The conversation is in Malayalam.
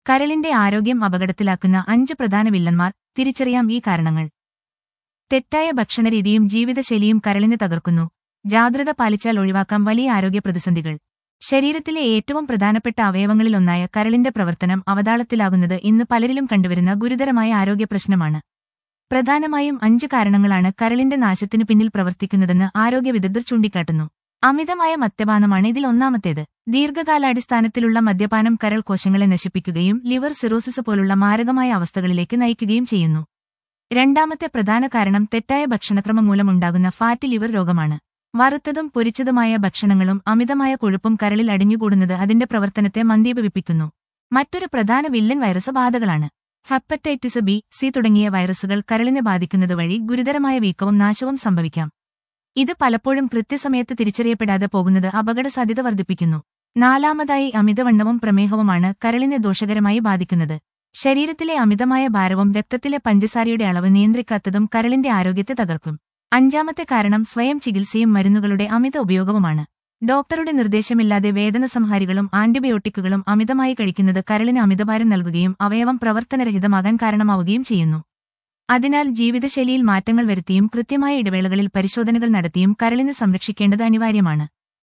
കരളിന്റെ ആരോഗ്യം അപകടത്തിലാക്കുന്ന അഞ്ച് പ്രധാന വില്ലന്മാർ തിരിച്ചറിയാം ഈ കാരണങ്ങൾ തെറ്റായ ഭക്ഷണരീതിയും ജീവിതശൈലിയും കരളിനെ തകർക്കുന്നു ജാഗ്രത പാലിച്ചാൽ ഒഴിവാക്കാം വലിയ ആരോഗ്യ പ്രതിസന്ധികൾ ശരീരത്തിലെ ഏറ്റവും പ്രധാനപ്പെട്ട അവയവങ്ങളിലൊന്നായ കരളിന്റെ പ്രവർത്തനം അവതാളത്തിലാകുന്നത് ഇന്ന് പലരിലും കണ്ടുവരുന്ന ഗുരുതരമായ ആരോഗ്യ പ്രശ്നമാണ് പ്രധാനമായും അഞ്ച് കാരണങ്ങളാണ് കരളിന്റെ നാശത്തിനു പിന്നിൽ പ്രവർത്തിക്കുന്നതെന്ന് ആരോഗ്യ വിദഗ്ധർ ചൂണ്ടിക്കാട്ടുന്നു അമിതമായ മദ്യപാനമാണ് ഇതിൽ ഒന്നാമത്തേത് ദീർഘകാലാടിസ്ഥാനത്തിലുള്ള മദ്യപാനം കരൾ കോശങ്ങളെ നശിപ്പിക്കുകയും ലിവർ സിറോസിസ് പോലുള്ള മാരകമായ അവസ്ഥകളിലേക്ക് നയിക്കുകയും ചെയ്യുന്നു രണ്ടാമത്തെ പ്രധാന കാരണം തെറ്റായ ഭക്ഷണക്രമം മൂലമുണ്ടാകുന്ന ഫാറ്റ് ലിവർ രോഗമാണ് വറുത്തതും പൊരിച്ചതുമായ ഭക്ഷണങ്ങളും അമിതമായ കൊഴുപ്പും കരളിൽ അടിഞ്ഞുകൂടുന്നത് അതിന്റെ പ്രവർത്തനത്തെ മന്ദീഭവിപ്പിക്കുന്നു മറ്റൊരു പ്രധാന വില്ലൻ വൈറസ് ബാധകളാണ് ഹെപ്പറ്റൈറ്റിസ് ബി സി തുടങ്ങിയ വൈറസുകൾ കരളിനെ ബാധിക്കുന്നത് വഴി ഗുരുതരമായ വീക്കവും നാശവും സംഭവിക്കാം ഇത് പലപ്പോഴും കൃത്യസമയത്ത് തിരിച്ചറിയപ്പെടാതെ പോകുന്നത് അപകടസാധ്യത വർദ്ധിപ്പിക്കുന്നു നാലാമതായി അമിതവണ്ണവും പ്രമേഹവുമാണ് കരളിനെ ദോഷകരമായി ബാധിക്കുന്നത് ശരീരത്തിലെ അമിതമായ ഭാരവും രക്തത്തിലെ പഞ്ചസാരയുടെ അളവ് നിയന്ത്രിക്കാത്തതും കരളിന്റെ ആരോഗ്യത്തെ തകർക്കും അഞ്ചാമത്തെ കാരണം സ്വയം ചികിത്സയും മരുന്നുകളുടെ അമിത ഉപയോഗവുമാണ് ഡോക്ടറുടെ നിർദ്ദേശമില്ലാതെ വേദനസംഹാരികളും ആന്റിബയോട്ടിക്കുകളും അമിതമായി കഴിക്കുന്നത് കരളിന് അമിതഭാരം നൽകുകയും അവയവം പ്രവർത്തനരഹിതമാകാൻ കാരണമാവുകയും ചെയ്യുന്നു അതിനാൽ ജീവിതശൈലിയിൽ മാറ്റങ്ങൾ വരുത്തിയും കൃത്യമായ ഇടവേളകളിൽ പരിശോധനകൾ നടത്തിയും കരളിനെ സംരക്ഷിക്കേണ്ടത് അനിവാര്യമാണ്